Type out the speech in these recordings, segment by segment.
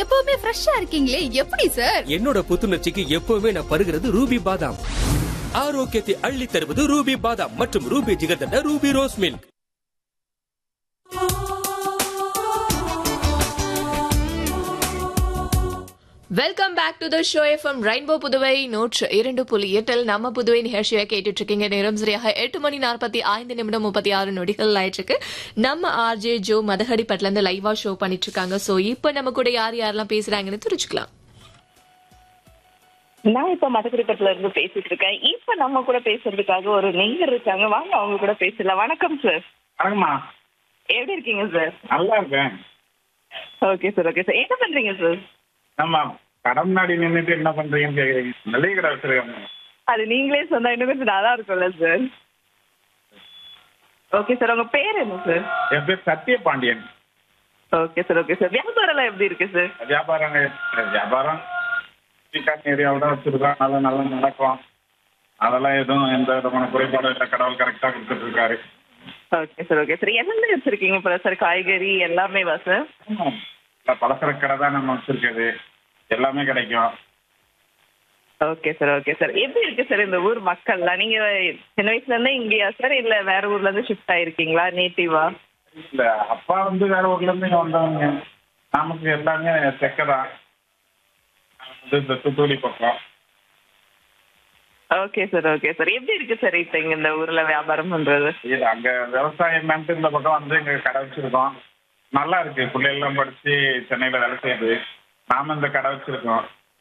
எப்பவுமே ஃப்ரெஷ்ஷா இருக்கீங்களே எப்படி சார் என்னோட புத்துணர்ச்சிக்கு எப்பவுமே நான் பருகிறது ரூபி பாதாம் ஆரோக்கியத்தை அள்ளி தருவது ரூபி பாதாம் மற்றும் Ruby Jigarthanda Ruby rose milk welcome back to the show FM rainbow Puduvai நூற்று இரண்டு புள்ளி எட்டில் நம்ம புதுவை நிகழ்ச்சியை கேட்டுட்டு இருக்கீங்க நேரம் சரியாக எட்டு மணி நாற்பத்தி ஐந்து நிமிடம் முப்பத்தி ஆறு நொடிகள் ஆயிட்டு இருக்கு நம்ம ஆர்ஜே ஜோ மதகடிப்பட்டுல இருந்து லைவா ஷோ பண்ணிட்டு இருக்காங்க சோ இப்போ நம்ம கூட யார் யாரெல்லாம் பேசுறாங்கன்னு தெரிஞ்சுக்கலாம் நான் இப்ப மதகுடிப்பட்டுல இருந்து பேசிட்டு இருக்கேன் இப்ப நம்ம கூட பேசுறதுக்காக ஒரு நெய்யர் இருக்காங்க வாங்க அவங்க கூட பேசலாம் வணக்கம் சார் வணக்கம்மா எப்படி இருக்கீங்க சார் நல்லா இருக்கேன் ஓகே சார் ஓகே சார் என்ன பண்றீங்க சார் நம்ம கடை முன்னாடி நின்றுட்டு என்ன பண்றீங்கன்னு கேக்குறீங்க மளிகை கடை வச்சிருக்கேன் அது நீங்களே சொன்னா இன்னும் கொஞ்சம் நல்லா இருக்கும்ல சார் ஓகே சார் உங்க பேர் என்ன சார் என் பேர் Sathyapandian okay sir okay sir வியாபாரம் எல்லாம் எப்படி இருக்கு சார் வியாபாரங்க வியாபாரம் சிக்கான் ஏரியாவோட வச்சிருக்கோம் நல்லா நல்லா நடக்கும் அதெல்லாம் எதுவும் எந்த விதமான குறைபாடும் இல்லை கடவுள் கரெக்டாக கொடுத்துட்டு இருக்காரு ஓகே சார் ஓகே சார் என்னென்ன வச்சிருக்கீங்க இப்போ சார் காய்கறி எல்லாமே வா சார் ஆமா. இந்த பலசரக்கு கடை தான் நம்ம வச்சிருக்கிறது எல்லாமே கிடைக்கும் ஓகே சார் ஓகே சார் எப்படி இருக்கு சார் இந்த ஊர் மக்கள்லாம் நீங்க சின்ன வயசுல இருந்தே இங்கேயா சார் இல்ல வேற ஊர்ல இருந்து ஷிஃப்ட் ஆயிருக்கீங்களா நேட்டிவா இந்த அப்பா வந்து வேற ஊர்ல இருந்து இங்க வந்தவங்க நமக்கு எல்லாமே தெக்க தான் வந்து இந்த தூத்துக்குடி பக்கம் ஓகே சார் ஓகே சார் எப்படி இருக்கு சார் இப்போ இங்க இந்த ஊர்ல வியாபாரம் பண்றது இது அங்க விவசாயம் என்னன்ட்டு இந்த பக்கம் வந்து இங்க கடை வச்சிருக்கோம் நல்லா இருக்கு பிள்ளைகள்லாம் படிச்சு சென்னையில வேலை செய்யுது நாம இந்த கடை வச்சிருக்கோம்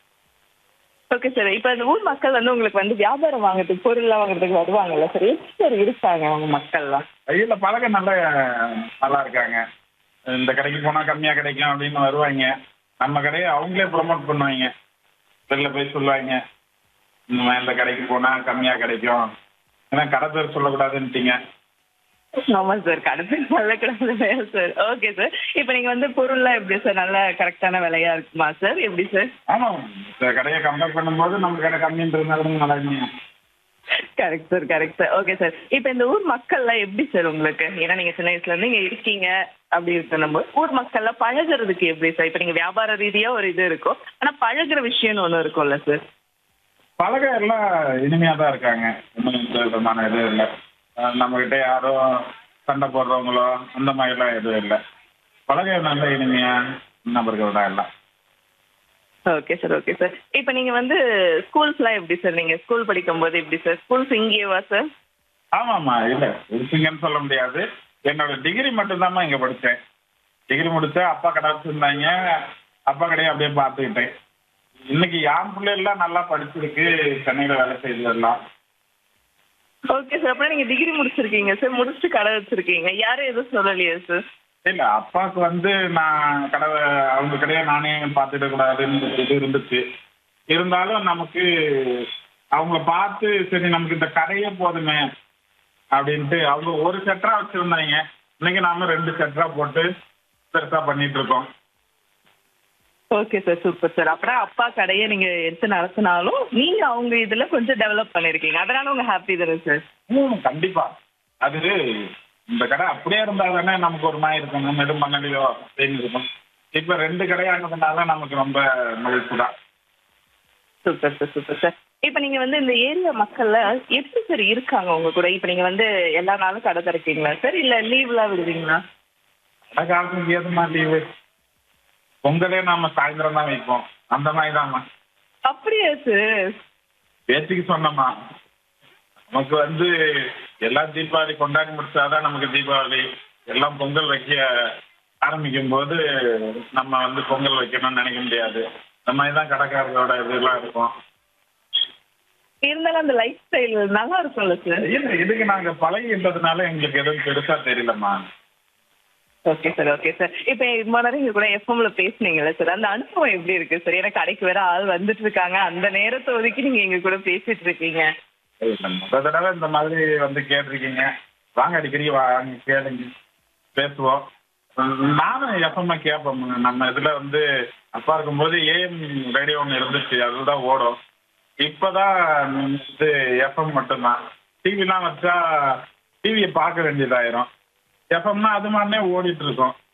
ஓகே சார் இப்போ இந்த ஊர் மக்கள் வந்து உங்களுக்கு வந்து வியாபாரம் வாங்குறதுக்கு பொருள்லாம் வாங்குறதுக்கு வருவாங்கல்ல சார் எப்படி சார் இருக்காங்க அவங்க மக்கள்லாம் கையில பழக நல்ல நல்லா இருக்காங்க இந்த கடைக்கு போனா கம்மியா கிடைக்கும் அப்படின்னு வருவாங்க நம்ம கடையை அவங்களே ப்ரொமோட் பண்ணுவாங்க வெளில போய் சொல்லுவாங்க இந்த மாதிரி இந்த கடைக்கு போனா கம்மியா கிடைக்கும் ஏன்னா கடை பேர் சொல்லக்கூடாதுன்ட்டீங்க ஆமா சார் கடைசி நல்ல கிடந்து சார் ஓகே சார் இப்போ நீங்க வந்து பொருள்லாம் எப்படி சார் நல்ல கரெக்டான விலையா இருக்குமா சார் எப்படி சார் ஆமா இந்த கடையை கம்பேர் பண்ணும்போது நம்ம கடை கம்மின்றதுனால நல்லா இல்லைங்க correct sir correct sir okay sir இப்போ இந்த ஊர் மக்கள்லாம் எப்படி சார் உங்களுக்கு ஏன்னா நீங்க சின்ன வயசுல இருந்து இங்க இருக்கீங்க அப்படி இருக்கணும் ஊர் மக்கள்லாம் பழகுறதுக்கு எப்படி சார் இப்போ நீங்க வியாபார ரீதியா ஒரு இது இருக்கும் ஆனா பழகுற விஷயம்னு ஒண்ணு இருக்கும்ல சார் பழக எல்லாம் இனிமையா தான் இருக்காங்க ஒன்றும் எந்த விதமான இது இல்லை நம்ம கிட்ட யாரும் சண்டை போடுறவங்களோ அந்த மாதிரிலாம் எதுவும் இல்லை பழக நல்ல இனிமையா நபர்கள் தான் எல்லாம் ஓகே சார் ஓகே சார் இப்போ நீங்க வந்து ஸ்கூல்ஸ்லாம் எப்படி சார் நீங்க ஸ்கூல் படிக்கும்போது எப்படி சார் ஸ்கூல்ஸ் இங்கேவா சார் ஆமாம்மா இல்லை இருப்பீங்கன்னு சொல்ல முடியாது என்னோட டிகிரி மட்டும்தாம்மா இங்கே படித்தேன் டிகிரி முடிச்சேன் அப்பா கடை வச்சுருந்தாங்க அப்பா கடையை அப்படியே பார்த்துக்கிட்டேன் இன்னைக்கு என் பிள்ளைகள்லாம் நல்லா படிச்சிருக்கு சென்னையில் வேலை செய்யுது எல்லாம் ஓகே சார் அப்புறம் நீங்க டிகிரி முடிச்சிருக்கீங்க சார் முடிச்சுட்டு கடை வச்சிருக்கீங்க யாரும் எதுவும் சொல்லலையா சார் இல்ல அப்பாவுக்கு வந்து நான் கடை அவங்க கடையை நானே பார்த்துட கூடாதுன்னு இது இருந்துச்சு இருந்தாலும் நமக்கு அவங்க பார்த்து சரி நமக்கு இந்த கடையே போதுமே அப்படின்ட்டு அவங்க ஒரு செட்டரா வச்சிருந்தாங்க இன்னைக்கு நாம ரெண்டு செட்டரா போட்டு பெருசா பண்ணிட்டு இருக்கோம் ஓகே சார் சூப்பர் சார் அப்புறம் அப்பா கடையை நீங்க எடுத்து நடத்தினாலும் நீங்க அவங்க இதுல கொஞ்சம் டெவலப் பண்ணிருக்கீங்க அதனால உங்க ஹாப்பி தானே சார் ம், கண்டிப்பா அது இந்த கடை அப்படியே இருந்தா தானே நமக்கு ஒரு மாதிரி இருக்கும் நம்ம எதுவும் பண்ணலையோ அப்படின்னு இருக்கும் இப்ப ரெண்டு கடையானதுனால நமக்கு ரொம்ப மகிழ்ச்சி தான் சூப்பர் சார் சூப்பர் சார் இப்போ நீங்க வந்து இந்த ஏரியா மக்கள்ல எப்படி சார் இருக்காங்க உங்க கூட இப்போ நீங்க வந்து எல்லா நாளும் கடை திறக்கீங்களா சார் இல்ல லீவ்லாம் விடுவீங்களா கடை காலத்துக்கு ஏதுமா லீவு பொங்கலே நாம சாயந்தரம் தான் வைப்போம் அந்த மாதிரி தான்மா அப்படியா சார் பேச்சுக்கு சொன்னோமா நமக்கு வந்து எல்லாம் தீபாவளி கொண்டாடி முடிச்சாதான் நமக்கு தீபாவளி எல்லாம் பொங்கல் வைக்க ஆரம்பிக்கும் போது நம்ம வந்து பொங்கல் வைக்கணும்னு நினைக்க முடியாது இந்த மாதிரி தான் கடைக்காரரோட இதெல்லாம் இருக்கும் இருந்தாலும் அந்த லைஃப் ஸ்டைல் நல்லா இருக்கும்ல சார் இல்ல இதுக்கு நாங்க பழகின்றதுனால எங்களுக்கு எதுவும் பெருசா தெரியலம்மா ஓகே சார் ஓகே சார் இப்போ இவ்வளோ நேரம் இங்க கூட எஃப்எம்ல பேசுனீங்கல்ல சார் அந்த அனுபவம் எப்படி இருக்கு சார் ஏன்னா கடைக்கு வேற ஆள் வந்துட்டு இருக்காங்க அந்த நேரத்தை ஒதுக்கி நீங்க எங்க கூட பேசிட்டு இருக்கீங்க முத தடவை இந்த மாதிரி வந்து கேட்டிருக்கீங்க வாங்க அடிக்கடி வாங்க கேளுங்க பேசுவோம் நானும் எப்பவுமே கேட்போம் நம்ம இதுல வந்து அப்பா இருக்கும்போது ஏஎம் ரேடியோ ஒன்று இருந்துச்சு அதுதான் ஓடும் இப்பதான் இது எஃப்எம் மட்டும்தான் டிவிலாம் வச்சா டிவியை பார்க்க வேண்டியதாயிரும் எஃப்எம்னா அது மாதிரியே ஓடிட்டு இருக்கோம்